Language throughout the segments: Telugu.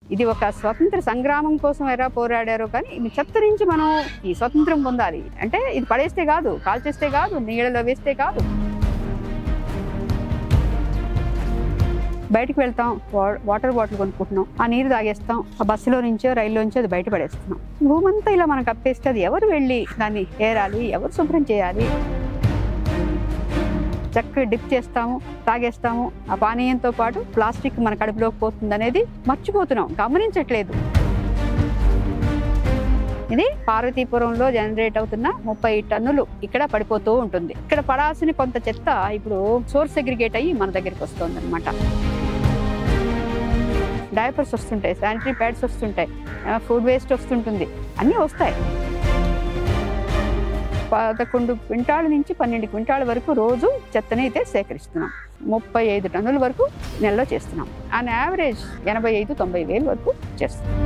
ఇది ఒక స్వతంత్ర సంగ్రామం కోసం ఎలా పోరాడారో కానీ ఈ చెత్త నుంచి మనం ఈ స్వతంత్రం పొందాలి అంటే ఇది పడేస్తే కాదు కాల్చేస్తే కాదు నీళ్ళలో వేస్తే కాదు బయటికి వెళ్తాం వా- వాటర్ బాటిల్ కొనుక్కుంటున్నాం ఆ నీరు తాగేస్తాం ఆ బస్సులో నుంచో రైల్లో నుంచో అది బయట పడేస్తున్నాం భూమంతా ఇలా మనం కప్పేస్తే అది ఎవరు వెళ్ళి దాన్ని ఏరాలి ఎవరు శుభ్రం చేయాలి చక్కగా డిప్ చేస్తాము తాగేస్తాము ఆ పానీయంతో పాటు ప్లాస్టిక్ మన కడుపులోకి పోతుంది అనేది మర్చిపోతున్నాం గమనించట్లేదు ఇది పార్వతీపురంలో జనరేట్ అవుతున్న ముప్పై టన్నులు ఇక్కడ పడిపోతూ ఉంటుంది ఇక్కడ పడాల్సిన కొంత చెత్త ఇప్పుడు సోర్స్ అగ్రిగేట్ అయ్యి మన దగ్గరికి వస్తుంది అనమాట డైపర్స్ వస్తుంటాయి శానిటరీ ప్యాడ్స్ వస్తుంటాయి ఫుడ్ వేస్ట్ వస్తుంటుంది అన్నీ వస్తాయి పదకొండు క్వింటాల నుంచి పన్నెండు క్వింటాల వరకు రోజు చెత్తని అయితే సేకరిస్తున్నాం ముప్పై ఐదు టన్నుల వరకు నెలలో చేస్తున్నాం ఆన్ యావరేజ్ ఎనభై ఐదు తొంభై వేలు వరకు చేస్తున్నాం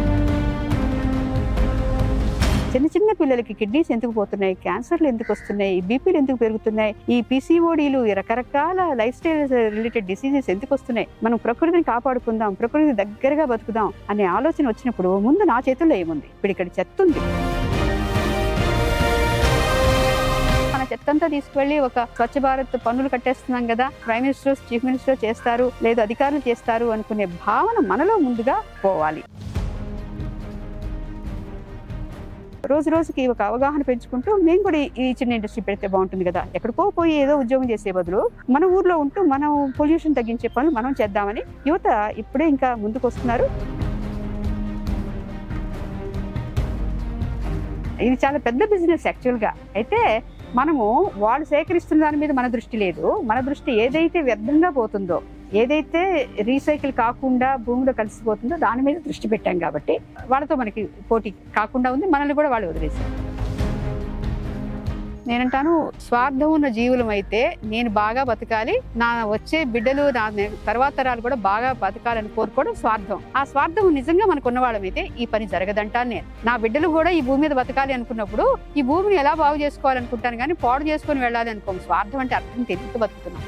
చిన్న చిన్న పిల్లలకి కిడ్నీస్ ఎందుకు పోతున్నాయి క్యాన్సర్లు ఎందుకు వస్తున్నాయి బీపీలు ఎందుకు పెరుగుతున్నాయి ఈ పీసీఓడీలు ఈ రకరకాల లైఫ్ స్టైల్ రిలేటెడ్ డిసీజెస్ ఎందుకు వస్తున్నాయి మనం ప్రకృతిని కాపాడుకుందాం ప్రకృతి దగ్గరగా బతుకుదాం అనే ఆలోచన వచ్చినప్పుడు ముందు నా చేతుల్లో ఏముంది ఇప్పుడు ఇక్కడ చెత్త ఉంది మన చెత్తంతా తీసుకువెళ్ళి ఒక స్వచ్ఛ భారత్ పన్నులు కట్టేస్తున్నాం కదా ప్రైమ్ మినిస్టర్ చీఫ్ మినిస్టర్ చేస్తారు లేదు అధికారులు చేస్తారు అనుకునే భావన మనలో ముందుగా పోవాలి రోజు రోజుకి ఒక అవగాహన పెంచుకుంటూ మేము కూడా ఈ- ఈ చిన్న ఇండస్ట్రీ పెడితే బాగుంటుంది కదా ఎక్కడికో పోయి ఏదో ఉద్యోగం చేసే బదులు మన ఊర్లో ఉంటూ మనం పొల్యూషన్ తగ్గించే పనులు మనం చేద్దామని యువత ఇప్పుడే ఇంకా ముందుకు వస్తున్నారు ఇది చాలా పెద్ద బిజినెస్ యాక్చువల్గా అయితే మనము వాళ్ళు సేకరిస్తున్న దాని మీద మన దృష్టి లేదు మన దృష్టి ఏదైతే వ్యర్థంగా పోతుందో ఏదైతే రీసైకిల్ కాకుండా భూమిలో కలిసిపోతుందో దాని మీద దృష్టి పెట్టాం కాబట్టి వాళ్ళతో మనకి పోటీ కాకుండా ఉంది మనల్ని కూడా వాళ్ళు వదిలేశారు నేనంటాను స్వార్థం ఉన్న జీవులం అయితే నేను బాగా బతకాలి నా వచ్చే బిడ్డలు నా నె- తర్వాత తరాలు కూడా బాగా బతకాలని కోరుకోవడం స్వార్థం ఆ స్వార్థం నిజంగా మనకు ఉన్నవాళ్ళమైతే ఈ పని జరగదంటాను నేను నా బిడ్డలు కూడా ఈ భూమి మీద బతకాలి అనుకున్నప్పుడు ఈ భూమిని ఎలా బాగు చేసుకోవాలనుకుంటాను కానీ పాడు చేసుకొని వెళ్ళాలి అనుకోం స్వార్థం అంటే అర్థం తెలియక బతుకుతున్నాం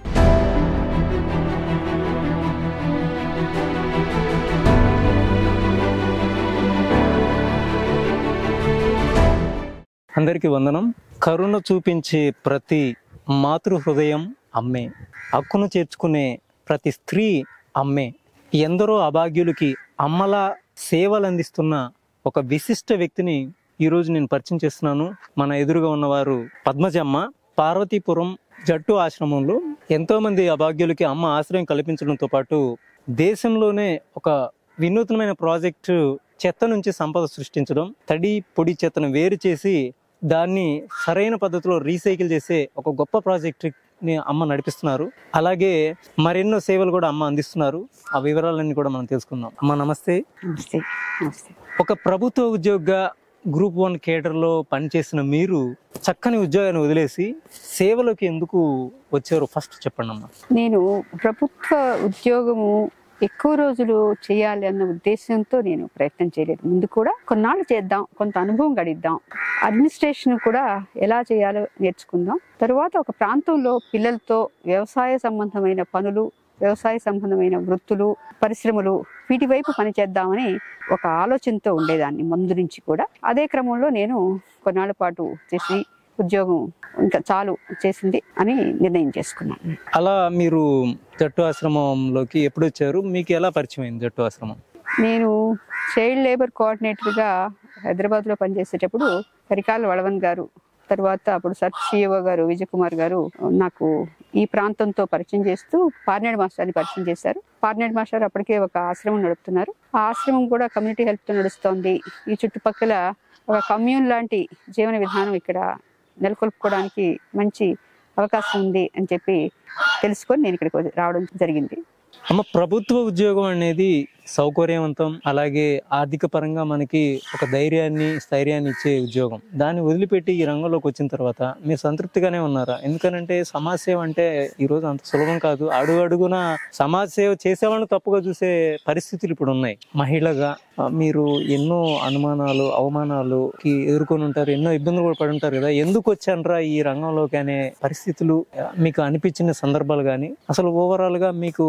అందరికీ వందనం కరుణ చూపించే ప్రతి మాతృ హృదయం అమ్మే హక్కును చేర్చుకునే ప్రతి స్త్రీ అమ్మే ఎందరో అభాగ్యులకి అమ్మలా సేవలు అందిస్తున్న ఒక విశిష్ట వ్యక్తిని ఈరోజు నేను పరిచయం చేస్తున్నాను మన ఎదురుగా ఉన్నవారు పద్మజమ్మ పార్వతీపురం జట్టు ఆశ్రమంలో ఎంతో మంది అభాగ్యులకి అమ్మ ఆశ్రయం కల్పించడంతో పాటు దేశంలోనే ఒక వినూత్నమైన ప్రాజెక్టు చెత్త నుంచి సంపద సృష్టించడం తడి పొడి చెత్తను వేరు చేసి దాన్ని సరైన పద్ధతిలో రీసైకిల్ చేసే ఒక గొప్ప ప్రాజెక్ట్ ని అమ్మ నడిపిస్తున్నారు అలాగే మరెన్నో సేవలు కూడా అమ్మ అందిస్తున్నారు ఆ వివరాలన్నీ కూడా మనం తెలుసుకుందాం అమ్మ నమస్తే నమస్తే నమస్తే ఒక ప్రభుత్వ ఉద్యోగిగా గ్రూప్ వన్ కేడర్లో పనిచేసిన మీరు చక్కని ఉద్యోగాన్ని వదిలేసి సేవలోకి ఎందుకు వచ్చారో ఫస్ట్ చెప్పండి అమ్మా నేను ప్రభుత్వ ఉద్యోగము ఎక్కువ రోజులు చేయాలి అన్న ఉద్దేశంతో నేను ప్రయత్నం చేయలేదు ముందు కూడా కొన్నాళ్ళు చేద్దాం కొంత అనుభవం గడిద్దాం అడ్మినిస్ట్రేషన్ కూడా ఎలా చేయాలో నేర్చుకుందాం తరువాత ఒక ప్రాంతంలో పిల్లలతో వ్యవసాయ సంబంధమైన పనులు వ్యవసాయ సంబంధమైన వృత్తులు పరిశ్రమలు వీటి వైపు పనిచేద్దామని ఒక ఆలోచనతో ఉండేదాన్ని ముందు నుంచి కూడా అదే క్రమంలో నేను కొన్నాళ్ళ పాటు చేసి ఉద్యోగం ఇంకా చాలు చేసింది అని నిర్ణయం చేసుకున్నాను అలా మీరు జట్టు ఆశ్రమంలోకి ఎప్పుడు వచ్చారు మీకు ఎలా పరిచయం అయింది జట్టు ఆశ్రమం నేను చైల్డ్ లేబర్ కోఆర్డినేటర్గా హైదరాబాద్లో పనిచేసేటప్పుడు హరికాల వళవన్ గారు తర్వాత అప్పుడు సర్చ్ సిఇఓ గారు విజయకుమార్ గారు నాకు ఈ ప్రాంతంతో పరిచయం చేస్తూ పార్నేడు మాస్టర్ని పరిచయం చేశారు పార్నేడు మాస్టర్ అప్పటికే ఒక ఆశ్రమం నడుపుతున్నారు ఆ ఆశ్రమం కూడా కమ్యూనిటీ హెల్ప్తో నడుస్తోంది ఈ చుట్టుపక్కల ఒక కమ్యూన్ లాంటి జీవన విధానం ఇక్కడ నెలకొల్పుకోవడానికి మంచి అవకాశం ఉంది అని చెప్పి తెలుసుకొని నేను ఇక్కడికి రావడం జరిగింది అమ్మ ప్రభుత్వ ఉద్యోగం అనేది సౌకర్యవంతం అలాగే ఆర్థిక పరంగా మనకి ఒక ధైర్యాన్ని స్థైర్యాన్ని ఇచ్చే ఉద్యోగం దాన్ని వదిలిపెట్టి ఈ రంగంలోకి వచ్చిన తర్వాత మీరు సంతృప్తిగానే ఉన్నారా ఎందుకనంటే సమాజ సేవ అంటే ఈ రోజు అంత సులభం కాదు అడుగు అడుగున సమాజ సేవ చేసేవాళ్ళని తప్పుగా చూసే పరిస్థితులు ఇప్పుడు ఉన్నాయి మహిళగా ఆ, మీరు ఎన్నో అనుమానాలు అవమానాలుకి ఎదుర్కొని ఉంటారు ఎన్నో ఇబ్బందులు కూడా పడి ఉంటారు కదా ఎందుకు వచ్చానరా ఈ రంగంలోకి అనే పరిస్థితులు ఆ, మీకు అనిపించిన సందర్భాలు కానీ అసలు ఓవరాల్ గా మీకు సంతృప్తి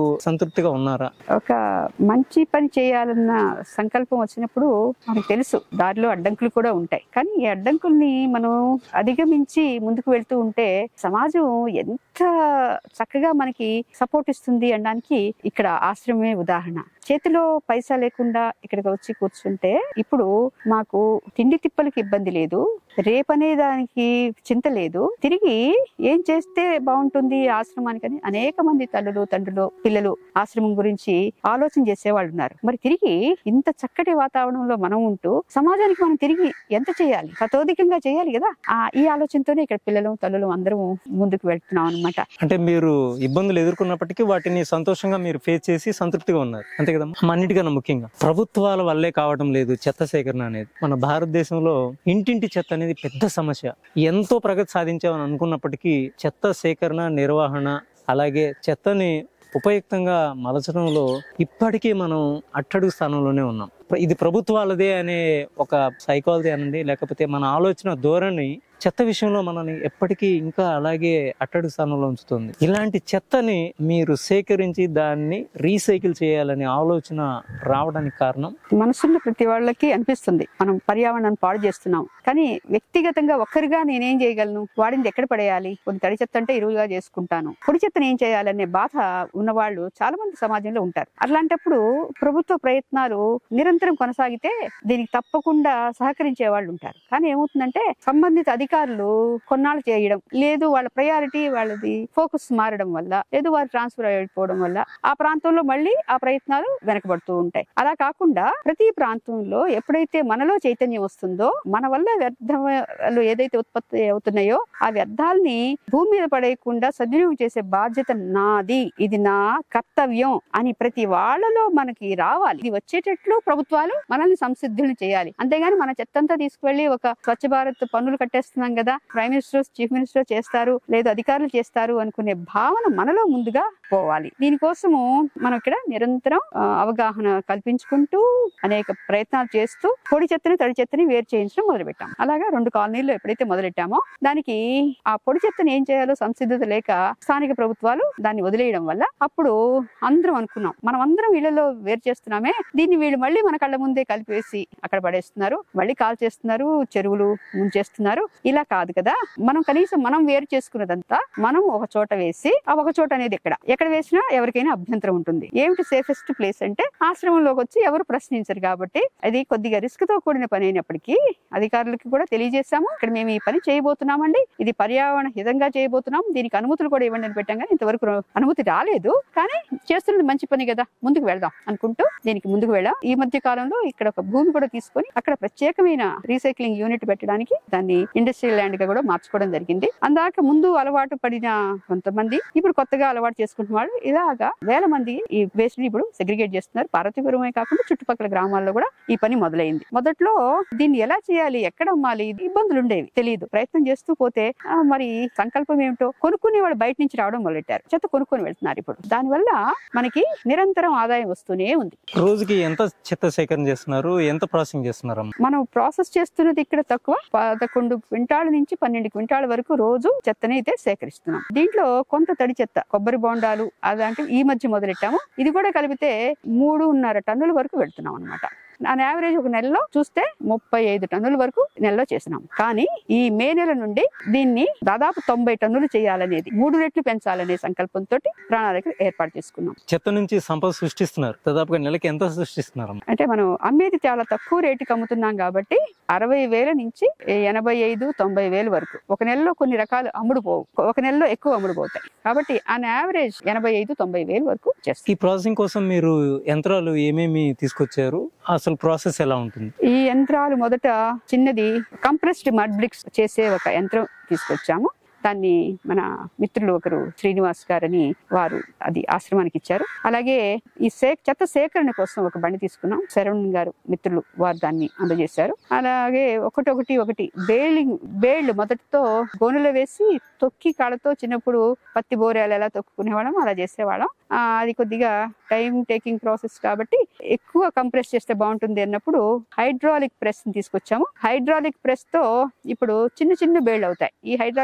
సంతృప్తిగా ఉన్నారా ఒక మంచి పని చేయాలన్న సంకల్పం వచ్చినప్పుడు మనకు తెలుసు దారిలో అడ్డంకులు కూడా ఉంటాయి కానీ ఈ అడ్డంకుల్ని మనం అధిగమించి ముందుకు వెళ్తూ ఉంటే సమాజం ఎంత చక్కగా మనకి సపోర్ట్ ఇస్తుంది అనడానికి ఇక్కడ ఆశ్రమమే ఉదాహరణ చేతిలో పైసా లేకుండా ఇక్కడికి వచ్చి కూర్చుంటే ఇప్పుడు మాకు తిండి తిప్పలకి ఇబ్బంది లేదు రేపనే దానికి చింత లేదు తిరిగి ఏం చేస్తే బాగుంటుంది ఈ ఆశ్రమానికి అని అనేక మంది తల్లులు తండ్రులు పిల్లలు ఆశ్రమం గురించి ఆలోచన చేసేవాళ్ళు ఉన్నారు మరి తిరిగి ఇంత చక్కటి వాతావరణంలో మనం ఉంటూ సమాజానికి మనం తిరిగి ఎంత చేయాలి కథోదికంగా చేయాలి కదా ఆ ఈ ఆలోచనతోనే ఇక్కడ పిల్లలు తల్లులు అందరం ముందుకు వెళ్తున్నాం అనమాట అంటే మీరు ఇబ్బందులు ఎదుర్కొన్నప్పటికీ వాటిని సంతోషంగా మీరు ఫేస్ చేసి సంతృప్తిగా ఉన్నారు అంతే కదమ్మా అన్నిటికన్నా ముఖ్యంగా ప్రభుత్వాల వల్లే కావడం లేదు చెత్త సేకరణ అనేది మన భారతదేశంలో ఇంటింటి చెత్త అనేది పెద్ద సమస్య ఎంతో ప్రగతి సాధించామని అనుకున్నప్పటికీ చెత్త సేకరణ నిర్వహణ అలాగే చెత్తని ఉపయుక్తంగా మలచడంలో ఇప్పటికీ మనం అట్టడుగు స్థానంలోనే ఉన్నాం ఇది ప్రభుత్వాలదే అనే ఒక సైకాలజీ అనండి లేకపోతే మన ఆలోచన ధోరణి చెత్త విషయంలో మనల్ని ఎప్పటికీ ఇంకా అలాగే అట్టడుగు స్థానంలో ఉంచుతుంది ఇలాంటి చెత్తని మీరు సేకరించి దాన్ని రీసైకిల్ చేయాలనే ఆలోచన రావడానికి కారణం మనసున్న ప్రతి వాళ్ళకి అనిపిస్తుంది మనం పర్యావరణాన్ని పాడు చేస్తున్నాం కానీ వ్యక్తిగతంగా ఒక్కరిగా నేనేం చేయగలను వాడింది ఎక్కడ పడేయాలి కొన్ని తడి చెత్త అంటే ఇరువుగా చేసుకుంటాను పొడి చెత్తను ఏం చేయాలనే బాధ ఉన్నవాళ్ళు చాలా మంది సమాజంలో ఉంటారు అట్లాంటప్పుడు ప్రభుత్వ ప్రయత్నాలు నిరంతరం కొనసాగితే దీనికి తప్పకుండా సహకరించే వాళ్ళు ఉంటారు కానీ ఏమవుతుందంటే సంబంధిత అధికారులు కొన్నాళ్ళు చేయడం లేదు వాళ్ళ ప్రయారిటీ వాళ్ళది ఫోకస్ మారడం వల్ల లేదు వారు ట్రాన్స్ఫర్ అయిపోవడం వల్ల ఆ ప్రాంతంలో మళ్ళీ ఆ ప్రయత్నాలు వెనకబడుతూ ఉంటాయి అలా కాకుండా ప్రతి ప్రాంతంలో ఎప్పుడైతే మనలో చైతన్యం వస్తుందో మన వల్ల వ్యర్థాలు ఏదైతే ఉత్పత్తి అవుతున్నాయో ఆ వ్యర్థాలని భూమి మీద పడేయకుండా సద్వినియోగం చేసే బాధ్యత నాది ఇది నా కర్తవ్యం అని ప్రతి వాళ్ళలో మనకి రావాలి ఇది వచ్చేటట్లు ప్రభుత్వాలు మనల్ని సంసిద్ధులను చేయాలి అంతేగాని మన చెత్తంతా తీసుకువెళ్లి ఒక స్వచ్ఛ భారత్ పన్నులు కట్టేస్తున్నాం కదా ప్రైమ్ మినిస్టర్ చీఫ్ మినిస్టర్ చేస్తారు లేదు అధికారులు చేస్తారు అనుకునే భావన మనలో ముందుగా పోవాలి దీనికోసము మనం ఇక్కడ నిరంతరం ఆ, అవగాహన కల్పించుకుంటూ అనేక ప్రయత్నాలు చేస్తూ పొడి చెత్తని తడి చెత్తని వేరు చేయించడం మొదలుపెట్టాం అలాగా రెండు కాలనీల్లో ఎప్పుడైతే మొదలెట్టామో దానికి ఆ పొడి చెత్తని ఏం చేయాలో సంసిద్ధత లేక స్థానిక ప్రభుత్వాలు దాన్ని వదిలేయడం వల్ల అప్పుడు అందరం అనుకున్నాం మనం అందరం ఇళ్లలో వేరు చేస్తున్నామే దీన్ని వీళ్ళు మళ్ళీ మన కళ్ళ ముందే కలిపేసి అక్కడ పడేస్తున్నారు మళ్ళీ కాల్ చేస్తున్నారు చెరువులు ముంచేస్తున్నారు ఇలా కాదు కదా మనం కనీసం మనం వేరు చేసుకున్నదంతా మనం ఒక చోట వేసి ఆ ఒక చోట అనేది ఎక్కడ ఎక్కడ వేసినా ఎవరికైనా అభ్యంతరం ఉంటుంది ఏమిటి సేఫెస్ట్ ప్లేస్ అంటే ఆశ్రమంలోకి వచ్చి ఎవరు ప్రశ్నించరు కాబట్టి అది కొద్దిగా రిస్క్ తో కూడిన పని అయినప్పటికీ అధికారులకి కూడా తెలియజేశాము ఇక్కడ మేము ఈ పని చేయబోతున్నామండి ఇది పర్యావరణ హితంగా చేయబోతున్నాం దీనికి అనుమతులు కూడా ఇవ్వండి అని పెట్టాం కానీ ఇంతవరకు అనుమతి రాలేదు కానీ చేస్తున్నది మంచి పని కదా ముందుకు వెళ్దాం అనుకుంటూ దీనికి ముందుకు వెళ్ళాం ఈ మధ్య కాలంలో ఇక్కడ ఒక భూమి కూడా తీసుకొని అక్కడ ప్రత్యేకమైన రీసైక్లింగ్ యూనిట్ పెట్టడానికి దాన్ని ఇండస్ట్రియల్ ల్యాండ్ గా కూడా మార్చుకోవడం జరిగింది అందాక ముందు అలవాటు పడిన కొంతమంది ఇప్పుడు కొత్తగా అలవాటు చేసుకుంటున్న వాళ్ళు ఇలాగా వేల మంది ఈ వేస్ట్ ని ఇప్పుడు సెగ్రిగేట్ చేస్తున్నారు పార్వతీపురమే కాకుండా చుట్టుపక్కల గ్రామాల్లో కూడా ఈ పని మొదలైంది మొదట్లో దీన్ని ఎలా చేయాలి ఎక్కడ అమ్మాలి ఇది ఇబ్బందులు ఉండేవి తెలియదు ప్రయత్నం చేస్తూ పోతే ఆ, మరి సంకల్పం ఏమిటో కొనుక్కునే వాళ్ళు బయట నుంచి రావడం మొదలెట్టారు చెత్త కొనుక్కొని వెళ్తున్నారు ఇప్పుడు దానివల్ల మనకి నిరంతరం ఆదాయం వస్తూనే ఉంది రోజుకి ఎంత చెత్త సేకరణ చేస్తున్నారు ఎంత ప్రాసెసింగ్ చేస్తున్నారు మనం ప్రాసెస్ చేస్తున్నది ఇక్కడ తక్కువ పదకొండు క్వింటాల నుంచి పన్నెండు క్వింటాల వరకు రోజు చెత్తని అయితే సేకరిస్తున్నాం దీంట్లో కొంత తడి చెత్త కొబ్బరి బోండాలు అలాంటివి ఈ మధ్య మొదలెట్టాము ఇది కూడా కలిపితే మూడున్నర టన్నుల వరకు వెళ్తున్నాం అనమాట ఆన్ యావరేజ్ ఒక నెలలో చూస్తే ముప్పై ఐదు టన్నుల వరకు నెలలో చేసినాం కానీ ఈ మే నెల నుండి దీన్ని దాదాపు తొంభై టన్నులు చేయాలనేది మూడు రెట్లు పెంచాలనే సంకల్పంతో ప్రణాళిక ఏర్పాటు చేసుకున్నాం చెత్త నుంచి సంపద సృష్టిస్తున్నారు దాదాపుగా నెలకి ఎంత సృష్టిస్తున్నారు అంటే మనం అమ్మేది చాలా తక్కువ రేటుకి అమ్ముతున్నాం కాబట్టి అరవై వేల నుంచి ఎనభై ఐదు తొంభై వేలు వరకు ఒక నెలలో కొన్ని రకాలు అమ్ముడు పోవు ఒక నెలలో ఎక్కువ అమ్ముడు పోతాయి కాబట్టి ఆన్ యావరేజ్ ఎనభై ఐదు తొంభై వేలు వరకు చేస్తాం ఈ ప్రాసెసింగ్ కోసం మీరు యంత్రాలు ఏమేమి తీసుకొచ్చారు అసలు ప్రాసెస్ ఎలా ఉంటుంది ఈ యంత్రాలు మొదట చిన్నది కంప్రెస్డ్ మడ్ బ్రిక్స్ చేసే ఒక యంత్రం తీసుకొచ్చాము దాన్ని మన మిత్రులు ఒకరు శ్రీనివాస్ గారని వారు అది ఆశ్రమానికి ఇచ్చారు అలాగే ఈ సే చెత్త సేకరణ కోసం ఒక బండి తీసుకున్నాం శరవణ్ గారు మిత్రులు వారు దాన్ని అందజేశారు అలాగే ఒకటొకటి ఒకటి బేలింగ్ బేళ్లు మొదటితో గోనెలో వేసి తొక్కి కాళ్ళతో చిన్నప్పుడు పత్తి బోరేలు ఎలా తొక్కుకునేవాళ్ళం అలా చేసేవాళ్ళం ఆ, అది కొద్దిగా టైం టేకింగ్ ప్రాసెస్ కాబట్టి ఎక్కువ కంప్రెస్ చేస్తే బాగుంటుంది అన్నప్పుడు హైడ్రాలిక్ ప్రెస్ ని తీసుకొచ్చాము హైడ్రాలిక్ ప్రెస్ తో ఇప్పుడు చిన్న చిన్న బేళ్ళు అవుతాయి ఈ హైడ్రాలిక్ ప్రెస్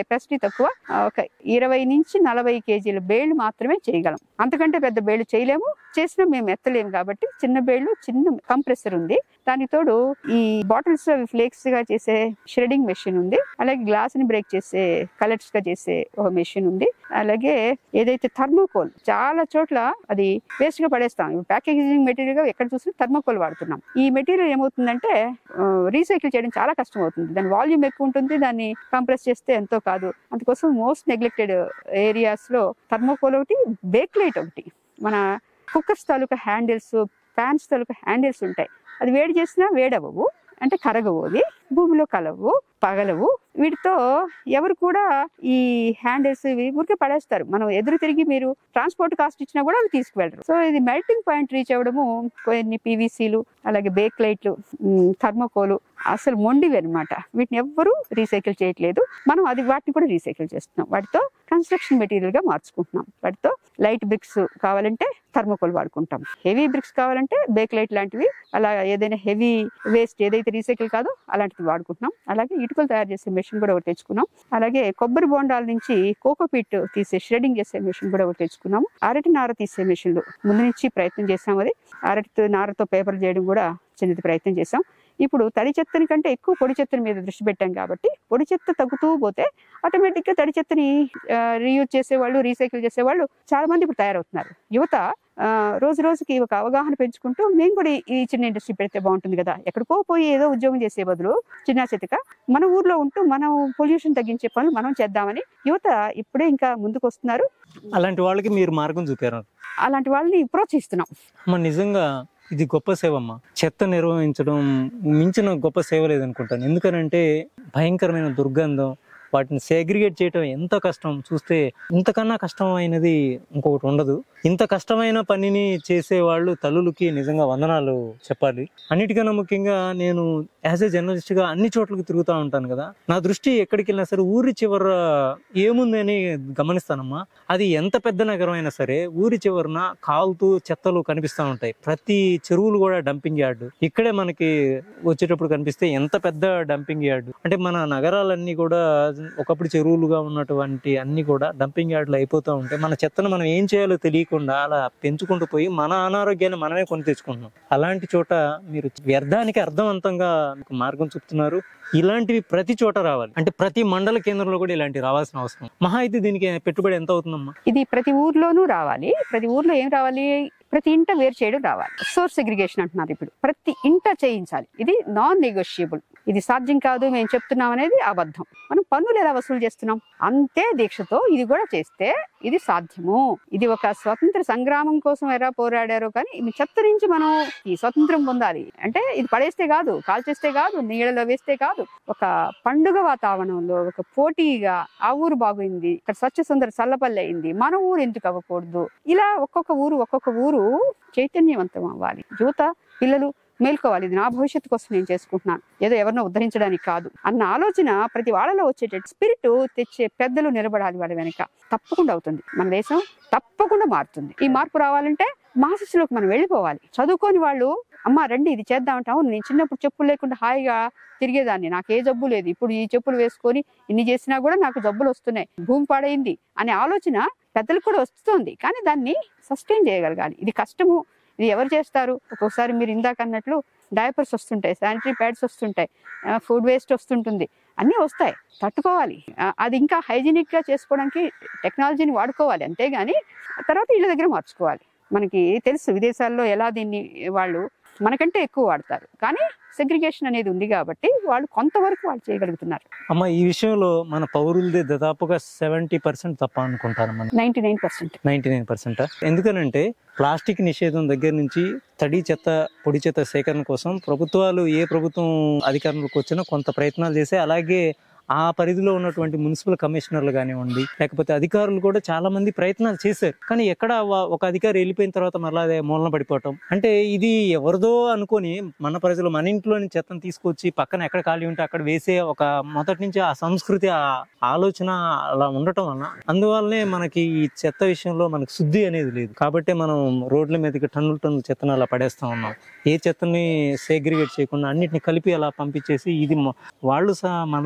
కెపాసిటీ తక్కువ ఆ, ఒక ఇరవై నుంచి నలభై కేజీల బేళ్లు మాత్రమే చేయగలం అంతకంటే పెద్ద బేళ్లు చేయలేము చేసినా మేము ఎత్తలేము కాబట్టి చిన్న బేళ్లు చిన్న కంప్రెసర్ ఉంది దానికి తోడు ఈ బాటిల్స్ అవి ఫ్లేక్స్ గా చేసే షెడింగ్ మెషిన్ ఉంది అలాగే గ్లాస్ ని బ్రేక్ చేసే కలర్స్ గా చేసే ఒక మెషిన్ ఉంది అలాగే ఏదైతే థర్మోకోల్ చాలా చోట్ల అది వేస్ట్ గా పడేస్తాం ఇప్పుడు ప్యాకేజింగ్ మెటీరియల్ గా ఎక్కడ చూసినా థర్మోకోల్ వాడుతున్నాం ఈ మెటీరియల్ ఏమవుతుందంటే రీసైకిల్ చేయడం చాలా కష్టం అవుతుంది దాని వాల్యూమ్ ఎక్కువ ఉంటుంది దాన్ని కంప్రెస్ చేస్తే ఎంతో కాదు అందుకోసం మోస్ట్ నెగ్లెక్టెడ్ ఏరియాస్ లో థర్మోకోల్ ఒకటి బేక్ లైట్ ఒకటి మన కుక్కర్స్ తాలూకా హ్యాండిల్స్ ప్యాన్స్ తాలూకా హ్యాండిల్స్ ఉంటాయి అది వేడి చేసినా వేడవవు అంటే కరగవు అది భూమిలో కలవు పగలవు వీటితో ఎవరు కూడా ఈ హ్యాండిల్స్ ఇవి ఊరికే పడేస్తారు మనం ఎదురు తిరిగి మీరు ట్రాన్స్పోర్ట్ కాస్ట్ ఇచ్చినా కూడా అవి తీసుకువెళ్ళరు సో ఇది మెల్టింగ్ పాయింట్ రీచ్ అవ్వడము కొన్ని పీవీసీలు అలాగే బేక్ లైట్లు థర్మోకోలు అసలు మొండివి అనమాట వీటిని ఎవ్వరూ రీసైకిల్ చేయట్లేదు మనం అది వాటిని కూడా రీసైకిల్ చేస్తున్నాం వాటితో కన్స్ట్రక్షన్ మెటీరియల్ గా మార్చుకుంటున్నాం వాటితో లైట్ బ్రిక్స్ కావాలంటే థర్మోకోల్ వాడుకుంటాం హెవీ బ్రిక్స్ కావాలంటే బేక్ లైట్ లాంటివి అలా ఏదైనా హెవీ వేస్ట్ ఏదైతే రీసైకిల్ కాదో అలాంటివి వాడుకుంటున్నాం అలాగే ఇటుకలు తయారు చేసే మెషిన్ కూడా ఒకటి తెచ్చుకున్నాం అలాగే కొబ్బరి బోండాల నుంచి కోకోపీట్ తీసే షెడింగ్ చేసే మెషిన్ కూడా ఒకటి తెచ్చుకున్నాము అరటి నార తీసే మెషిన్లు ముందు నుంచి ప్రయత్నం చేసాం అది అరటి నారతో పేపర్ చేయడం కూడా చిన్నది ప్రయత్నం చేసాం ఇప్పుడు తడి చెత్తని కంటే ఎక్కువ పొడి చెత్తని మీద దృష్టి పెట్టాం కాబట్టి పొడి చెత్త తగ్గుతూ పోతే ఆటోమేటిక్ గా తడి చెత్తని రీయూజ్ చేసేవాళ్ళు రీసైకిల్ చేసేవాళ్ళు చాలా మంది ఇప్పుడు తయారవుతున్నారు యువత ఆ, రోజు రోజుకి ఒక అవగాహన పెంచుకుంటూ మేము కూడా ఈ- ఈ చిన్న ఇండస్ట్రీ పెడితే బాగుంటుంది కదా ఎక్కడికో పోయి ఏదో ఉద్యోగం చేసే బదులు చిన్న చితక మన ఊర్లో ఉంటూ మనం పొల్యూషన్ తగ్గించే పనులు మనం చేద్దామని యువత ఇప్పుడే ఇంకా ముందుకు వస్తున్నారు అలాంటి వాళ్ళకి మీరు మార్గం చూపారు అలాంటి వాళ్ళని ప్రోత్సహిస్తున్నాం అమ్మ నిజంగా ఇది గొప్ప సేవ అమ్మ చెత్త నిర్వహించడం మించిన గొప్ప సేవ లేదనుకుంటాను ఎందుకనంటే భయంకరమైన దుర్గంధం వాటిని సేగ్రిగేట్ చేయడం ఎంత కష్టం చూస్తే ఇంతకన్నా కష్టమైనది ఇంకొకటి ఉండదు ఇంత కష్టమైన పనిని చేసే వాళ్ళు తల్లులకి నిజంగా వందనాలు చెప్పాలి అన్నిటికన్నా ముఖ్యంగా నేను యాజ్ ఏ జర్నలిస్ట్ గా అన్ని చోట్లకి తిరుగుతూ ఉంటాను కదా నా దృష్టి ఎక్కడికి వెళ్ళినా సరే ఊరి చివర ఏముందని గమనిస్తానమ్మా అది ఎంత పెద్ద నగరం అయినా సరే ఊరి చివరన కాలుతూ చెత్తలు కనిపిస్తూ ఉంటాయి ప్రతి చెరువులు కూడా డంపింగ్ యార్డు ఇక్కడే మనకి వచ్చేటప్పుడు కనిపిస్తే ఎంత పెద్ద డంపింగ్ యార్డు అంటే మన నగరాలన్నీ కూడా ఒకప్పుడు చెరువులుగా ఉన్నటువంటి అన్ని కూడా డంపింగ్ యార్డులు అయిపోతూ ఉంటాయి మన చెత్తను మనం ఏం చేయాలో తెలియకుండా అలా పెంచుకుంటూ పోయి మన అనారోగ్యాన్ని మనమే కొని తెచ్చుకుంటున్నాం అలాంటి చోట మీరు వ్యర్థానికి అర్థవంతంగా మీకు మార్గం చూపుతున్నారు ఇలాంటివి ప్రతి చోట రావాలి అంటే ప్రతి మండల కేంద్రంలో కూడా ఇలాంటివి రావాల్సిన అవసరం మహా అయితే దీనికి పెట్టుబడి ఎంత అవుతుందమ్మా ఇది ప్రతి ఊర్లోనూ రావాలి ప్రతి ఊర్లో ఏం రావాలి ప్రతి ఇంట వేరు చేయడం రావాలి సోర్స్ సెగ్రిగేషన్ అంటున్నారు ఇప్పుడు ప్రతి ఇంట చేయించాలి ఇది నాన్ నెగోషియబుల్ ఇది సాధ్యం కాదు మేము చెప్తున్నాం అనేది అబద్ధం మనం పన్నులు ఎలా వసూలు చేస్తున్నాం అంతే దీక్షతో ఇది కూడా చేస్తే ఇది సాధ్యము ఇది ఒక స్వతంత్ర సంగ్రామం కోసం ఎలా పోరాడారో కానీ ఈ చెత్త నుంచి మనం ఈ స్వతంత్రం పొందాలి అంటే ఇది పడేస్తే కాదు కాల్చేస్తే కాదు నీళ్ళలో వేస్తే కాదు ఒక పండుగ వాతావరణంలో ఒక పోటీగా ఆ ఊరు బాగుంది ఇక్కడ స్వచ్ఛ సుందర చల్లపల్లి అయింది మన ఊరు ఎందుకు అవ్వకూడదు ఇలా ఒక్కొక్క ఊరు ఒక్కొక్క ఊరు చైతన్యవంతం అవ్వాలి యువత పిల్లలు మేల్కోవాలి ఇది నా భవిష్యత్తు కోసం నేను చేసుకుంటున్నాను ఏదో ఎవరినో ఉద్ధరించడానికి కాదు అన్న ఆలోచన ప్రతి వాళ్ళలో వచ్చేటట్టు స్పిరిట్ తెచ్చే పెద్దలు నిలబడాలి వాళ్ళ వెనక తప్పకుండా అవుతుంది మన దేశం తప్పకుండా మారుతుంది ఈ మార్పు రావాలంటే మాసస్లోకి మనం వెళ్ళిపోవాలి చదువుకోని వాళ్ళు అమ్మ రండి ఇది చేద్దామంటే అవును నేను చిన్నప్పుడు చెప్పులు లేకుండా హాయిగా తిరిగేదాన్ని నాకు ఏ జబ్బు లేదు ఇప్పుడు ఈ చెప్పులు వేసుకొని ఇన్ని చేసినా కూడా నాకు జబ్బులు వస్తున్నాయి భూమి పాడైంది అనే ఆలోచన పెద్దలకు కూడా వస్తుంది కానీ దాన్ని సస్టైన్ చేయగలగాలి ఇది కష్టము ఇది ఎవరు చేస్తారు ఒక్కొక్కసారి మీరు ఇందాక అన్నట్లు డైపర్స్ వస్తుంటాయి శానిటరీ ప్యాడ్స్ వస్తుంటాయి ఫుడ్ వేస్ట్ వస్తుంటుంది అన్నీ వస్తాయి తట్టుకోవాలి ఆ, అది ఇంకా హైజీనిక్ గా చేసుకోవడానికి టెక్నాలజీని వాడుకోవాలి అంతేగాని తర్వాత ఇళ్ళ దగ్గర మార్చుకోవాలి మనకి తెలుసు విదేశాల్లో ఎలా దీన్ని వాళ్ళు మనకంటే ఎక్కువ వాడతారు కానీ సెగ్రిగేషన్ అనేది ఉంది కాబట్టి వాళ్ళు కొంతవరకు వాళ్ళు చేయగలుగుతున్నారు అమ్మ ఈ విషయంలో మన పౌరులది దాదాపుగా సెవెంటీ పర్సెంట్ తప్ప అనుకుంటాను మనం ninety nine percent ninety nine percent ఎందుకనంటే ప్లాస్టిక్ నిషేధం దగ్గర నుంచి తడి చెత్త పొడి చెత్త సేకరణ కోసం ప్రభుత్వాలు ఏ ప్రభుత్వం అధికారంలోకి వచ్చినా కొంత ప్రయత్నాలు చేసి అలాగే ఆ పరిధిలో ఉన్నటువంటి మున్సిపల్ కమిషనర్లు కానివ్వండి లేకపోతే అధికారులు కూడా చాలా మంది ప్రయత్నాలు చేశారు కానీ ఎక్కడ వా- ఒక అధికారి వెళ్ళిపోయిన తర్వాత మళ్ళీ అదే మూలన పడిపోవటం అంటే ఇది ఎవరిదో అనుకొని మన ప్రజలు మన ఇంట్లోని చెత్తను తీసుకొచ్చి పక్కన ఎక్కడ ఖాళీ ఉంటే అక్కడ వేసే ఒక మొదటి నుంచి ఆ సంస్కృతి ఆ ఆలోచన అలా ఉండటం వలన అందువల్లనే మనకి ఈ చెత్త విషయంలో మనకి శుద్ధి అనేది లేదు కాబట్టి మనం రోడ్ల మీదకి టన్నులు టన్నుల చెత్తను అలా పడేస్తా ఉన్నాం ఏ చెత్తని సేగ్రిగేట్ చేయకుండా అన్నిటిని కలిపి అలా పంపించేసి ఇది మొ- వాళ్ళు సహా మనలాంటి మనుషులు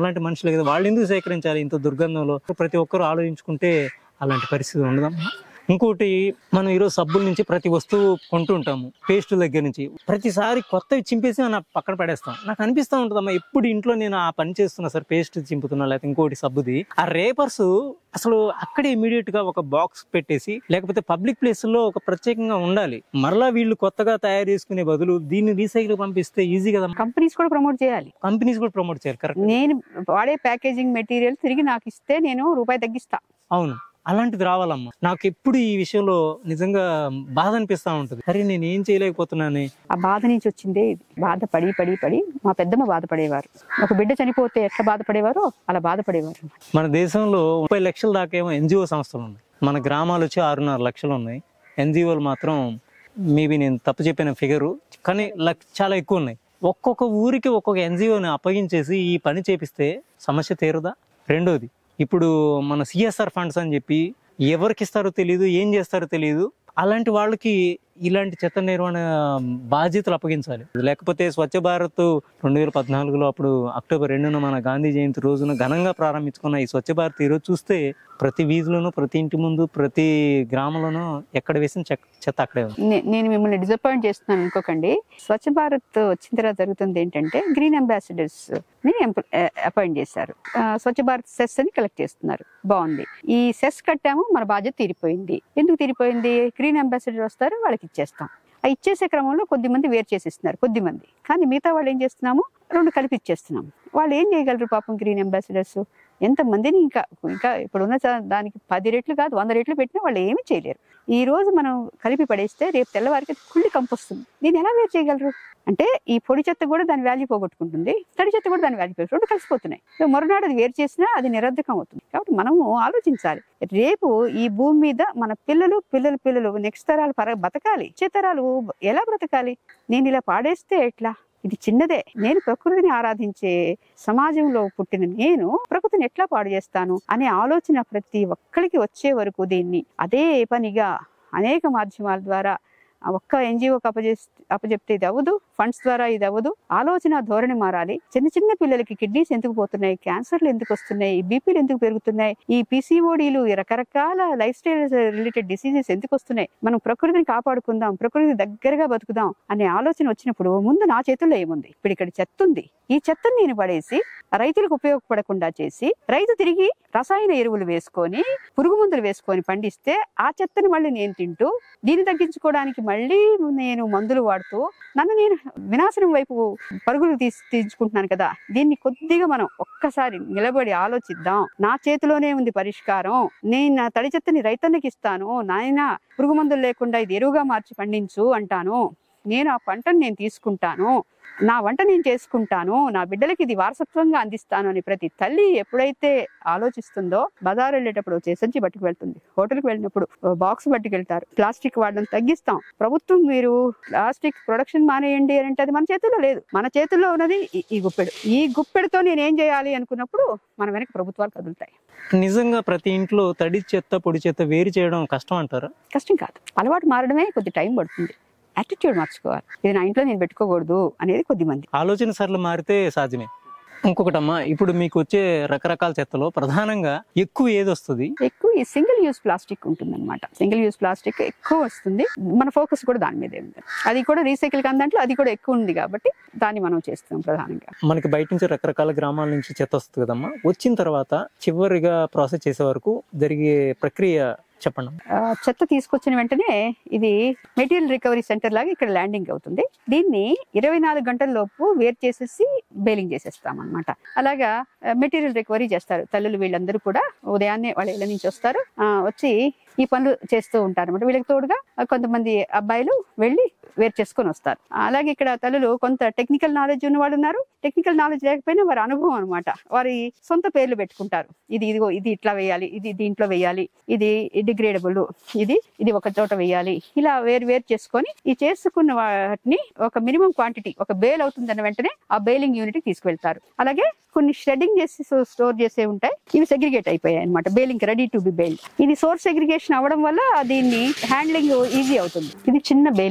మనుషులు కదా వాళ్ళు ఎందుకు సేకరించాలి ఇంత దుర్గంధంలో ప్రతి ఒక్కరు ఆలోచించుకుంటే అలాంటి పరిస్థితి ఉండదమ్మా ఇంకోటి మనం ఈరోజు సబ్బుల నుంచి ప్రతి వస్తువు కొంటుంటాము పేస్ట్ దగ్గర నుంచి ప్రతిసారి కొత్తవి చింపేసి మనం పక్కన పడేస్తాం నాకు అనిపిస్తూ ఉంటుందమ్మా ఎప్పుడు ఇంట్లో నేను ఆ పని చేస్తున్నా సార్ పేస్ట్ చింపుతున్నా లేకపోతే ఇంకోటి సబ్బుది ఆ రేపర్స్ అసలు అక్కడే ఇమీడియట్ గా ఒక బాక్స్ పెట్టేసి లేకపోతే పబ్లిక్ ప్లేస్ లో ఒక ప్రత్యేకంగా ఉండాలి మరలా వీళ్ళు కొత్తగా తయారు చేసుకునే బదులు దీన్ని రీసైకిల్ పంపిస్తే ఈజీ కదా కంపెనీస్ కూడా ప్రమోట్ చేయాలి కంపెనీస్ కూడా ప్రమోట్ చేయాలి కరెక్ట్ నేను వాడే ప్యాకేజింగ్ మెటీరియల్ తిరిగి నాకు ఇస్తే నేను రూపాయి తగ్గిస్తా అవును అలాంటిది రావాలమ్మా నాకు ఎప్పుడు ఈ విషయంలో నిజంగా బాధ అనిపిస్తా ఉంటుంది అరే నేను ఏం చేయలేకపోతున్నాను ఆ బాధ నుంచి వచ్చిందే ఇది. బాధ పడి పడి పడి మా పెద్దమ్మ బాధపడేవారు ఒక బిడ్డ చనిపోతే ఎట్లా బాధపడేవారో అలా బాధపడేవారు మన దేశంలో ముప్పై లక్షల దాకా ఏమో ఎన్జిఓ సంస్థలు ఉన్నాయి మన గ్రామాలు వచ్చి ఆరున్నర లక్షలు ఉన్నాయి ఎన్జిఓలు మాత్రం మేబీ నేను తప్పు చెప్పిన ఫిగరు కానీ లక్ చాలా ఎక్కువ ఉన్నాయి ఒక్కొక్క ఊరికి ఒక్కొక్క ఎన్జిఓని అప్పగించేసి ఈ పని చేపిస్తే సమస్య తీరదా రెండోది ఇప్పుడు మన సిఎస్ఆర్ ఫండ్స్ అని చెప్పి ఎవరికి ఇస్తారో తెలియదు ఏం చేస్తారో తెలియదు అలాంటి వాళ్ళకి ఇలాంటి చెత్త నిర్వహణ బాధ్యతలు అప్పగించాలి లేకపోతే స్వచ్ఛ భారత్ రెండు వేల పద్నాలుగులో అప్పుడు అక్టోబర్ రెండున మన గాంధీ జయంతి రోజున ఘనంగా ప్రారంభించుకున్న ఈ స్వచ్ఛ భారత్ ఈరోజు చూస్తే ప్రతి వీధిలోనూ ప్రతి ఇంటి ముందు ప్రతి గ్రామంలోనూ ఎక్కడ వేసిన చెక్- చెత్త అక్కడే ఉంది నే- నేను మిమ్మల్ని డిసప్పాయింట్ చేస్తున్నాను అనుకోకండి స్వచ్ఛ భారత్ వచ్చిన తర్వాత జరుగుతుంది ఏంటంటే గ్రీన్ అంబాసిడర్స్ ని అపాయింట్ చేశారు ఆ, స్వచ్ఛ భారత్ సెస్ అని కలెక్ట్ చేస్తున్నారు బాగుంది ఈ సెస్ కట్టాము మన బాధ్యత తీరిపోయింది ఎందుకు తీరిపోయింది గ్రీన్ అంబాసిడర్ వస్తారు వాళ్ళకి ఇచ్చేస్తాం ఆ ఇచ్చేసే క్రమంలో కొద్ది మంది వేరు చేసిస్తున్నారు కొద్ది మంది కానీ మిగతా వాళ్ళు ఏం చేస్తున్నాము రెండు కలిపి ఇచ్చేస్తున్నాం వాళ్ళు ఏం చేయగలరు పాపం గ్రీన్ అంబాసిడర్స్ ఎంతమందిని ఇంకా ఇంకా ఇప్పుడున్న చా- దానికి పది రెట్లు కాదు వంద రెట్లు పెట్టినా వాళ్ళు ఏమీ చేయలేరు ఈ రోజు మనం కలిపి పడేస్తే రేపు తెల్లవారికి అది కుళ్ళి కంపొస్తుంది దీన్ని ఎలా వేరు చేయగలరు అంటే ఈ పొడి చెత్త కూడా దాని వాల్యూ పోగొట్టుకుంటుంది తడి చెత్త కూడా దాని వాల్యూ పోగొట్టు రెండు కలిసిపోతున్నాయి సో మరునాడు అది వేరు చేసినా అది నిరర్ధకం అవుతుంది కాబట్టి మనము ఆలోచించాలి రేపు ఈ భూమి మీద మన పిల్లలు పిల్లల పిల్లలు నెక్స్ట్ తరాలు పర బతకాలి వచ్చే తరాలు ఎలా బ్రతకాలి నేను ఇలా పాడేస్తే ఎట్లా ఇది చిన్నదే నేను ప్రకృతిని ఆరాధించే సమాజంలో పుట్టిన నేను ప్రకృతిని ఎట్లా పాడు చేస్తాను అనే ఆలోచన ప్రతి ఒక్కరికి వచ్చే వరకు దీన్ని అదే పనిగా అనేక మాధ్యమాల ద్వారా ఆ ఒక్క ఎన్జిఓకి అప్పజే అప్పచెప్తే ఇది అవ్వదు ఫండ్స్ ద్వారా ఇది అవ్వదు ఆలోచన ధోరణి మారాలి చిన్న చిన్న పిల్లలకి కిడ్నీస్ ఎందుకు పోతున్నాయి క్యాన్సర్లు ఎందుకు వస్తున్నాయి బీపీలు ఎందుకు పెరుగుతున్నాయి ఈ పీసీఓడీలు ఈ రకరకాల లైఫ్ స్టైల్ రిలేటెడ్ డిసీజెస్ ఎందుకు వస్తున్నాయి మనం ప్రకృతిని కాపాడుకుందాం ప్రకృతి దగ్గరగా బతుకుదాం అనే ఆలోచన వచ్చినప్పుడు ముందు నా చేతుల్లో ఏముంది ఇప్పుడు ఇక్కడ చెత్త ఉంది ఈ చెత్తను నేను పడేసి రైతులకు ఉపయోగపడకుండా చేసి రైతు తిరిగి రసాయన ఎరువులు వేసుకొని పురుగు మందులు వేసుకొని పండిస్తే ఆ చెత్తని మళ్ళీ నేను తింటూ దీన్ని తగ్గించుకోవడానికి మళ్ళీ నేను మందులు వాడుతూ నన్ను నేను వినాశనం వైపు పరుగులు తీసి తీర్చుకుంటున్నాను కదా దీన్ని కొద్దిగా మనం ఒక్కసారి నిలబడి ఆలోచిద్దాం నా చేతిలోనే ఉంది పరిష్కారం నేను నా తడి చెత్తని రైతన్నకి ఇస్తాను నాయన పురుగు మందులు లేకుండా ఇది ఎరువుగా మార్చి పండించు అంటాను నేను ఆ పంటను నేను తీసుకుంటాను నా వంట నేను చేసుకుంటాను నా బిడ్డలకి ఇది వారసత్వంగా అందిస్తాను అని ప్రతి తల్లి ఎప్పుడైతే ఆలోచిస్తుందో బజార్ వెళ్ళేటప్పుడు చేసంచి బట్టుకు వెళ్తుంది హోటల్కి వెళ్ళినప్పుడు బాక్స్ బట్టుకు వెళ్తారు ప్లాస్టిక్ వాడడం తగ్గిస్తాం ప్రభుత్వం మీరు ప్లాస్టిక్ ప్రొడక్షన్ మానేయండి అని అంటే అది మన చేతుల్లో లేదు మన చేతుల్లో ఉన్నది ఈ- ఈ గుప్పెడు ఈ గుప్పెడుతో నేను ఏం చేయాలి అనుకున్నప్పుడు మన వెనక ప్రభుత్వాలు కదులుతాయి నిజంగా ప్రతి ఇంట్లో తడి చెత్త పొడి చెత్త వేరు చేయడం కష్టం అంటారా కష్టం కాదు అలవాటు మారడమే కొద్ది టైం పడుతుంది యాటిట్యూడ్ మార్చుకోవాలి ఇది నా ఇంట్లో నేను పెట్టుకోకూడదు అనేది కొద్ది మంది ఆలోచన సరళి మారితే సాధ్యమే ఇంకొకటమ్మా ఇప్పుడు మీకు వచ్చే రకరకాల చెత్తలో ప్రధానంగా ఎక్కువ ఏది వస్తుంది ఎక్కువ ఈ సింగిల్ యూస్ ప్లాస్టిక్ ఉంటుంది అనమాట సింగిల్ యూస్ ప్లాస్టిక్ ఎక్కువ వస్తుంది మన ఫోకస్ కూడా దాని మీదే ఉంది అది కూడా రీసైకిల్ కాని దాంట్లో అది కూడా ఎక్కువ ఉంది కాబట్టి దాన్ని మనం చేస్తున్నాం ప్రధానంగా మనకి బయట నుంచి రకరకాల గ్రామాల నుంచి చెత్త వస్తుంది కదమ్మా వచ్చిన తర్వాత చివరిగా ప్రాసెస్ చేసే వరకు జరిగే ప్రక్రియ చెప్పండి ఆ, చెత్త తీసుకొచ్చిన వెంటనే ఇది మెటీరియల్ రికవరీ సెంటర్ లాగా ఇక్కడ ల్యాండింగ్ అవుతుంది దీన్ని ఇరవై నాలుగు గంటల లోపు వేరు చేసేసి బేలింగ్ చేసేస్తాం అనమాట అలాగా మెటీరియల్ రికవరీ చేస్తారు తల్లులు వీళ్ళందరూ కూడా ఉదయాన్నే వాళ్ళ ఇళ్ళ నుంచి వస్తారు ఆ, వచ్చి ఈ పనులు చేస్తూ ఉంటారు అనమాట వీళ్ళకి తోడుగా ఆ, కొంతమంది అబ్బాయిలు వెళ్ళి వేరు చేసుకొని వస్తారు అలాగే ఇక్కడ తల్లులు కొంత టెక్నికల్ నాలెడ్జ్ ఉన్న వాళ్ళు ఉన్నారు టెక్నికల్ నాలెడ్జ్ లేకపోయినా వారి అనుభవం అనమాట వారి సొంత పేర్లు పెట్టుకుంటారు ఇది ఇదిగో ఇది ఇట్లా వేయాలి ఇది దీంట్లో వేయాలి ఇది డిగ్రేడబుల్ ఇది ఇది ఒక చోట వేయాలి ఇలా వేరు వేరు చేసుకొని ఈ చేసుకున్న వాటిని ఒక మినిమం క్వాంటిటీ ఒక బేల్ అవుతుందన్న వెంటనే ఆ బేలింగ్ యూనిట్ తీసుకువెళ్తారు అలాగే కొన్ని షెడ్డింగ్ చేసి స్టోర్ చేసే ఉంటాయి ఇవి సెగ్రిగేట్ అయిపోయాయి అనమాట baling ready to be baled ఇది సోర్స్ సెగ్రిగేషన్ అవ్వడం వల్ల దీన్ని హ్యాండ్లింగ్ ఈజీ అవుతుంది ఇది చిన్న బేలింగ్ యూనిట్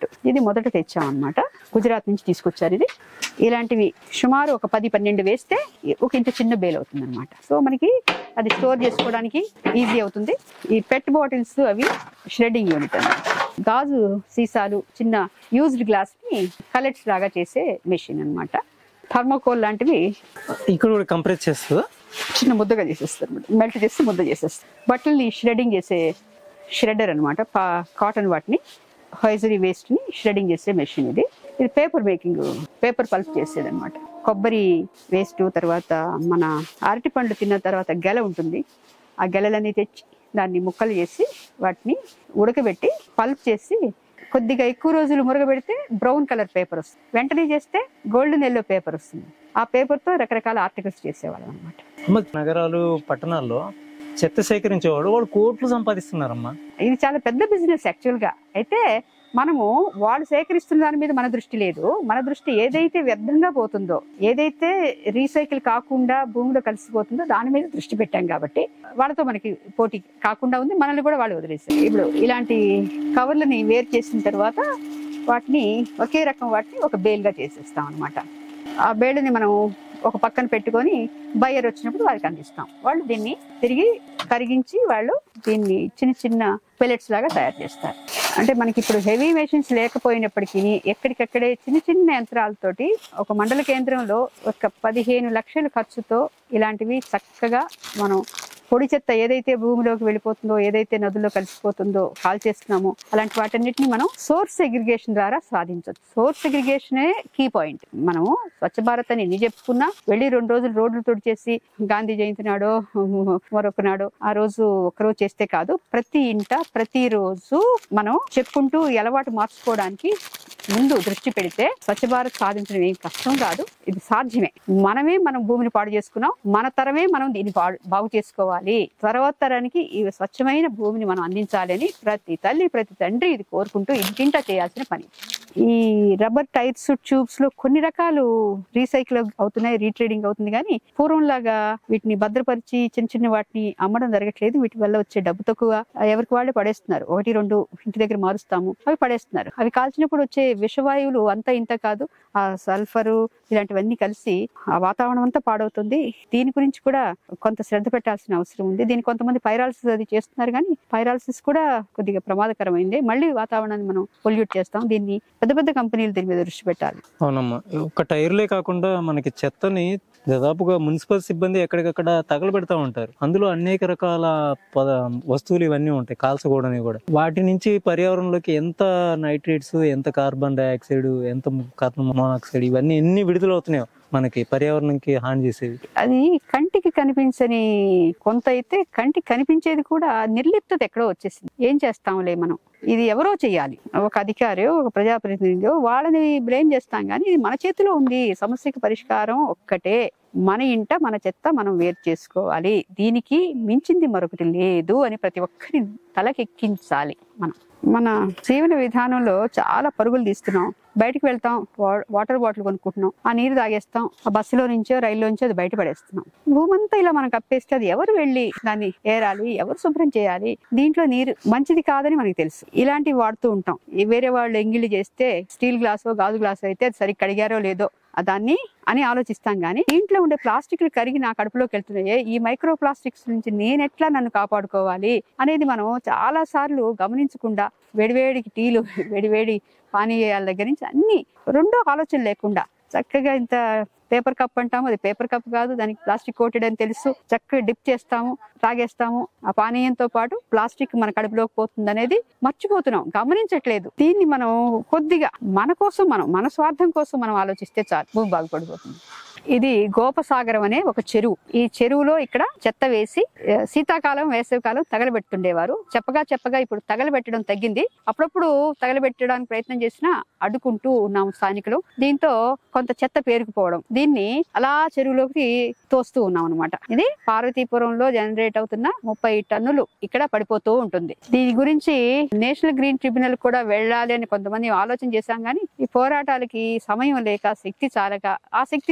సెట్ ఇది మొదట తెచ్చాం అనమాట గుజరాత్ నుంచి తీసుకొచ్చారు ఇది ఇలాంటివి సుమారు ఒక పది పన్నెండు వేస్తే ఒక ఇంత చిన్న బేల్ అవుతుంది అనమాట సో మనకి అది స్టోర్ చేసుకోవడానికి ఈజీ అవుతుంది ఈ పెట్ బాటిల్స్ అవి షెడ్డింగ్ యూనిట్ అన్నమాట గాజు సీసాలు చిన్న యూజ్డ్ గ్లాస్ ని కలెక్ట్స్ లాగా చేసే మెషిన్ అన్నమాట థర్మోకోల్ లాంటివి ఇక్కడ కూడా కంప్రెస్ చేస్తుందా చిన్న ముద్దగా చేసేస్తారు మెల్ట్ చేసి ముద్ద చేసేస్తారు బట్టల్ని ష్రెడింగ్ చేసే షెడర్ అనమాట కాటన్ వాటిని హైజరీ వేస్ట్ ని షెడింగ్ చేసే మెషిన్ ఇది ఇది పేపర్ మేకింగ్ పేపర్ పల్ప్ చేసేది అనమాట కొబ్బరి వేస్ట్ తర్వాత మన అరటి పండు తిన్న తర్వాత గెల ఉంటుంది ఆ గెలలన్నీ తెచ్చి దాన్ని ముక్కలు చేసి వాటిని ఉడకబెట్టి పల్ప్ చేసి కొద్దిగా ఎక్కువ రోజులు మురగబెడితే బ్రౌన్ కలర్ పేపర్ వస్తుంది వెంటనే చేస్తే గోల్డెన్ ఎల్లో పేపర్ వస్తుంది ఆ పేపర్తో రకరకాల ఆర్టికల్స్ చేసేవాళ్ళం అనమాట అమ్మ నగరాలు పట్టణాల్లో చెత్త సేకరించేవాడు వాళ్ళు కోట్లు సంపాదిస్తున్నారమ్మా ఇది చాలా పెద్ద బిజినెస్ యాక్చువల్ గా అయితే మనము వాళ్ళు సేకరిస్తున్న దాని మీద మన దృష్టి లేదు మన దృష్టి ఏదైతే వ్యర్థంగా పోతుందో ఏదైతే రీసైకిల్ కాకుండా భూమిలో కలిసిపోతుందో దాని మీద దృష్టి పెట్టాం కాబట్టి వాళ్ళతో మనకి పోటీ కాకుండా ఉంది మనల్ని కూడా వాళ్ళు వదిలేసారు ఇప్పుడు ఇలాంటి కవర్లని వేరు చేసిన తర్వాత వాటిని ఒకే రకం వాటిని ఒక బేల్గా చేసేస్తాం అన్నమాట ఆ బేళ్ళని మనం ఒక పక్కన పెట్టుకొని బయ్యర్ వచ్చినప్పుడు వారికి అందిస్తాం వాళ్ళు దీన్ని తిరిగి కరిగించి వాళ్ళు దీన్ని చిన్న చిన్న పెలెట్స్ లాగా తయారు చేస్తారు అంటే మనకి ఇప్పుడు హెవీ మెషిన్స్ లేకపోయినప్పటికీ ఎక్కడికక్కడే చిన్న చిన్న యంత్రాలతోటి ఒక మండల కేంద్రంలో ఒక పదిహేను లక్షల ఖర్చుతో ఇలాంటివి చక్కగా మనం పొడి చెత్త ఏదైతే భూమిలోకి వెళ్ళిపోతుందో ఏదైతే నదుల్లో కలిసిపోతుందో కాల్ చేస్తున్నామో అలాంటి వాటన్నిటిని మనం సోర్స్ సెగ్రిగేషన్ ద్వారా సాధించవచ్చు సోర్స్ సెగ్రిగేషనే కీ పాయింట్ మనము స్వచ్ఛ భారత్ అని ఎన్ని చెప్పుకున్నా వెళ్ళి రెండు రోజులు రోడ్లు తుడిచేసి గాంధీ జయంతి నాడో మరొక నాడో ఆ రోజు ఒకరోజు చేస్తే కాదు ప్రతి ఇంట ప్రతి రోజు మనం చెప్పుకుంటూ ఈ అలవాటు మార్చుకోవడానికి ముందు దృష్టి పెడితే స్వచ్ఛ భారత్ సాధించడం ఏం కష్టం కాదు ఇది సాధ్యమే మనమే మనం భూమిని పాడు చేసుకున్నాం మన తరమే మనం దీన్ని పాడు బాగు చేసుకోవాలి తర్వాత తరానికి ఈ స్వచ్ఛమైన భూమిని మనం అందించాలి అని ప్రతి తల్లి ప్రతి తండ్రి ఇది కోరుకుంటూ ఇంటింటా చేయాల్సిన పని ఈ రబ్బర్ టైర్స్ ట్యూబ్స్ లో కొన్ని రకాలు రీసైకిల్ అవుతున్నాయి రీట్రేడింగ్ అవుతుంది కానీ పూర్వంలాగా వీటిని భద్రపరిచి చిన్న చిన్న వాటిని అమ్మడం జరగట్లేదు వీటి వల్ల వచ్చే డబ్బు తక్కువ ఎవరికి వాళ్ళే పడేస్తున్నారు ఒకటి రెండు ఇంటి దగ్గర మారుస్తాము అవి పడేస్తున్నారు అవి కాల్చినప్పుడు వచ్చే విషవాయువులు అంతా ఇంత కాదు ఆ సల్ఫరు ఇలాంటివన్నీ కలిసి ఆ వాతావరణం అంతా పాడవుతుంది దీని గురించి కూడా కొంత శ్రద్ధ పెట్టాల్సిన అవసరం ఉంది దీని కొంతమంది పైరాలసిస్ అది చేస్తున్నారు కానీ పైరాలసిస్ కూడా కొద్దిగా ప్రమాదకరమైంది మళ్ళీ వాతావరణాన్ని మనం పొల్యూట్ చేస్తాం దీన్ని పెద్ద పెద్ద కంపెనీలు దీని మీద దృష్టి పెట్టాలి అవునమ్మా ఒక్క టైర్లే కాకుండా మనకి చెత్తని దాదాపుగా మున్సిపల్ సిబ్బంది ఎక్కడికక్కడ తగలబెడతా ఉంటారు అందులో అనేక రకాల పద వస్తువులు ఇవన్నీ ఉంటాయి కాల్చకూడని కూడా వాటి నుంచి పర్యావరణంలోకి ఎంత నైట్రేట్స్ ఎంత కార్బన్ డైఆక్సైడ్ ఎంత కార్బన్ మోనాక్సైడ్ ఇవన్నీ ఎన్ని విడుదలవుతున్నాయో మనకి పర్యావరణంకి హాని చేసేవి అది కంటికి కనిపించని కొంత అయితే కంటికి కనిపించేది కూడా నిర్లిప్తత ఎక్కడో వచ్చేసింది ఏం చేస్తాంలే మనం ఇది ఎవరో చేయాలి ఒక అధికారి ఒక ప్రజాప్రతినిధి వాళ్ళని బ్లేమ్ చేస్తాం కానీ ఇది మన చేతిలో ఉంది సమస్యకి పరిష్కారం ఒక్కటే మన ఇంట మన చెత్త మనం వేరు చేసుకోవాలి దీనికి మించింది మరొకటి లేదు అని ప్రతి ఒక్కరి తలకెక్కించాలి మనం మన జీవన విధానంలో చాలా పరుగులు తీస్తున్నాం బయటికి వెళ్తాం వా- వాటర్ బాటిల్ కొనుక్కుంటున్నాం ఆ నీరు తాగేస్తాం ఆ బస్సులో నుంచో రైల్లో నుంచో అది బయట పడేస్తున్నాం భూమంతా ఇలా మనం కప్పేస్తే అది ఎవరు వెళ్ళి దాన్ని ఏరాలి ఎవరు శుభ్రం చేయాలి దీంట్లో నీరు మంచిది కాదని మనకి తెలుసు ఇలాంటివి వాడుతూ ఉంటాం ఈ వేరే వాళ్ళు ఎంగిలి చేస్తే స్టీల్ గ్లాసో గాజు గ్లాసో అయితే అది సరిగ్గా కడిగారో లేదో ఆ దాన్ని అని ఆలోచిస్తాం కానీ ఇంట్లో ఉండే ప్లాస్టిక్లు కరిగి నా కడుపులోకి వెళ్తున్నాయి ఈ మైక్రో ప్లాస్టిక్స్ నుంచి నేను ఎట్లా నన్ను కాపాడుకోవాలి అనేది మనం చాలా సార్లు గమనించకుండా వేడివేడికి టీలు వేడివేడి పానీయాల దగ్గర నుంచి అన్ని రెండో ఆలోచన లేకుండా చక్కగా ఇంత పేపర్ కప్ అంటాము అది పేపర్ కప్ కాదు దానికి ప్లాస్టిక్ కోటెడ్ అని తెలుసు చక్కగా డిప్ చేస్తాము తాగేస్తాము ఆ పానీయంతో పాటు ప్లాస్టిక్ మన కడుపులోకి పోతుంది అనేది మర్చిపోతున్నాం గమనించట్లేదు దీన్ని మనం కొద్దిగా మన కోసం మనం మన స్వార్థం కోసం మనం ఆలోచిస్తే చాలు భూమి బాగుపడిపోతుంది ఇది గోపసాగరం అనే ఒక చెరువు ఈ చెరువులో ఇక్కడ చెత్త వేసి ఆ, శీతాకాలం వేసవికాలం తగలబెట్టుండేవారు చెప్పగా చెప్పగా ఇప్పుడు తగలబెట్టడం తగ్గింది అప్పుడప్పుడు తగలబెట్టడానికి ప్రయత్నం చేసినా అడ్డుకుంటూ ఉన్నాము స్థానికులు దీంతో కొంత చెత్త పేరుకుపోవడం దీన్ని అలా చెరువులోకి తోస్తూ ఉన్నాం అనమాట ఇది పార్వతీపురంలో జనరేట్ అవుతున్న ముప్పై టన్నులు ఇక్కడ పడిపోతూ ఉంటుంది దీని గురించి నేషనల్ గ్రీన్ ట్రిబ్యునల్ కూడా వెళ్ళాలి అని కొంతమంది ఆలోచన చేశాం కానీ ఈ పోరాటాలకి సమయం లేక శక్తి చాలక ఆ శక్తిని ఏదో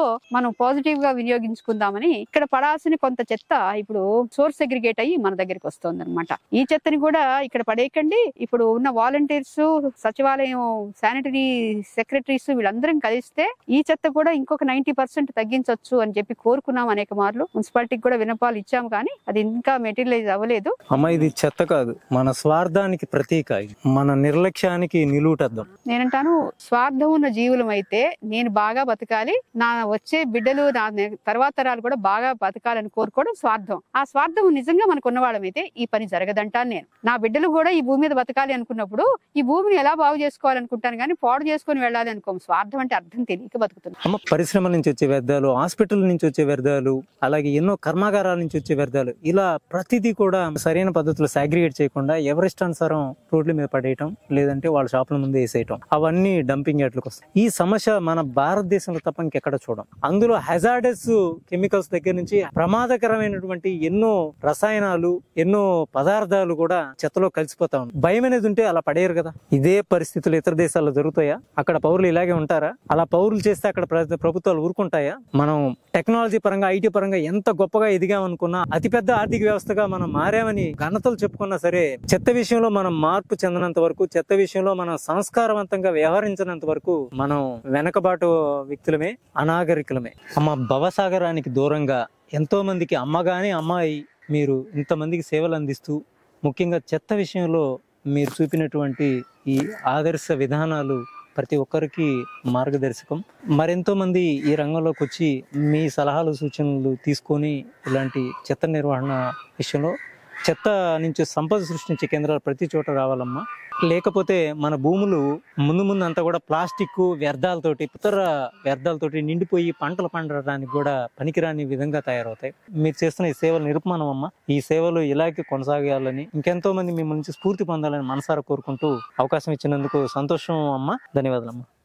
మనం పాజిటివ్ గా వినియోగించుకుందామని ఇక్కడ పడాల్సిన కొంత చెత్త ఇప్పుడు సోర్స్ సెగ్రిగేట్ అయ్యి మన దగ్గరికి వస్తుంది అనమాట ఈ చెత్తని కూడా ఇక్కడ పడేయకండి ఇప్పుడు ఉన్న వాలంటీర్స్ సచివాలయం శానిటరీ సెక్రటరీస్ వీళ్ళందరం కలిస్తే ఈ చెత్త కూడా ఇంకొక నైన్టీ పర్సెంట్ తగ్గించవచ్చు అని చెప్పి కోరుకున్నాం అనేక మార్లు మున్సిపాలిటీకి కూడా వినపాలు ఇచ్చాము కానీ అది ఇంకా మెటీరియలైజ్ అవ్వలేదు అమ్మ ఇది చెత్త కాదు మన స్వార్థానికి ప్రతీక ఇది. మన నిర్లక్ష్యానికి నిలువుటద్దం నేనంటాను స్వార్థం ఉన్న జీవులం అయితే నేను బాగా బతకాలి నా వచ్చే బిడ్డలు నా నె- తర్వాత తరాలు కూడా బాగా బతకాలని కోరుకోవడం స్వార్థం ఆ స్వార్థం నిజంగా మనకు ఉన్నవాళ్ళమైతే ఈ పని జరగదంటాను నేను నా బిడ్డలు కూడా ఈ భూమి మీద బతకాలి అనుకున్నప్పుడు ఈ భూమిని ఎలా బాగు చేసుకోవాలనుకుంటాను కానీ పాడు చేసుకొని వెళ్ళాలి అనుకో స్వార్థం అంటే అర్థం తెలియక బతుకుతున్నాను అమ్మ పరిశ్రమల నుంచి వచ్చే వ్యర్థాలు హాస్పిటల్ నుంచి వచ్చే వ్యర్థాలు అలాగే ఎన్నో కర్మాగారాల నుంచి వచ్చే వ్యర్థాలు ఇలా ప్రతిదీ కూడా సరైన పద్ధతిలో సాగ్రిగేట్ చేయకుండా ఎవరెస్ట్ అనుసారం రోడ్ల మీద పడేయటం లేదంటే వాళ్ళ షాపుల ముందు వేసేయటం అవన్నీ డంపింగ్ యార్డ్లకు వస్తాయి ఈ సమస్య మన భారతదేశంలో తప్ప ఇంకెక్కడ చూడం అందులో హెజార్డస్ కెమికల్స్ దగ్గర నుంచి ప్రమాదకరమైనటువంటి ఎన్నో రసాయనాలు ఎన్నో పదార్థాలు కూడా చెత్తలో కలిసిపోతా ఉన్నాయి భయం అనేది ఉంటే అలా పడేయరు కదా ఇదే పరిస్థితులు ఇతర దేశాల్లో జరుగుతాయా అక్కడ పౌరులు ఇలాగే ఉంటారా అలా పౌరులు చేస్తే అక్కడ ప్ర- ప్రభుత్వాలు ఊరుకుంటాయా మనం టెక్నాలజీ పరంగా ఐటీ పరంగా ఎంత గొప్పగా ఎదిగామనుకున్నా అతిపెద్ద ఆర్థిక వ్యవస్థగా మనం మారామని ఘనతలు చెప్పుకున్నా సరే చెత్త విషయంలో మనం మార్పు చెందినంత వరకు చెత్త విషయంలో మనం సంస్కారవంతంగా వ్యవహరించినంత వరకు మనం వెనకబాటు వ్యక్తులమే అనాగరికులమే అమ్మ భవసాగరానికి దూరంగా ఎంతో మందికి అమ్మగాని అమ్మాయి మీరు ఇంతమందికి సేవలు అందిస్తూ ముఖ్యంగా చెత్త విషయంలో మీరు చూపినటువంటి ఈ ఆదర్శ విధానాలు ప్రతి ఒక్కరికి మార్గదర్శకం మరెంతో మంది ఈ రంగంలోకి వచ్చి మీ సలహాలు సూచనలు తీసుకొని ఇలాంటి చెత్త నిర్వహణ విషయంలో చెత్త నుంచి సంపద సృష్టించే కేంద్రాలు ప్రతి చోట రావాలమ్మా లేకపోతే మన భూములు ముందు ముందు అంతా కూడా ప్లాస్టిక్ వ్యర్థాలతోటి ఇతర వ్యర్థాలతోటి నిండిపోయి పంటలు పండడానికి కూడా పనికిరాని విధంగా తయారవుతాయి మీరు చేస్తున్న ఈ సేవలు నిరుపమానం అమ్మా ఈ సేవలు ఇలాగే కొనసాగాలని ఇంకెంతో మంది మిమ్మల్ని నుంచి స్ఫూర్తి పొందాలని మనసారా కోరుకుంటూ అవకాశం ఇచ్చినందుకు సంతోషం అమ్మా ధన్యవాదాలు అమ్మా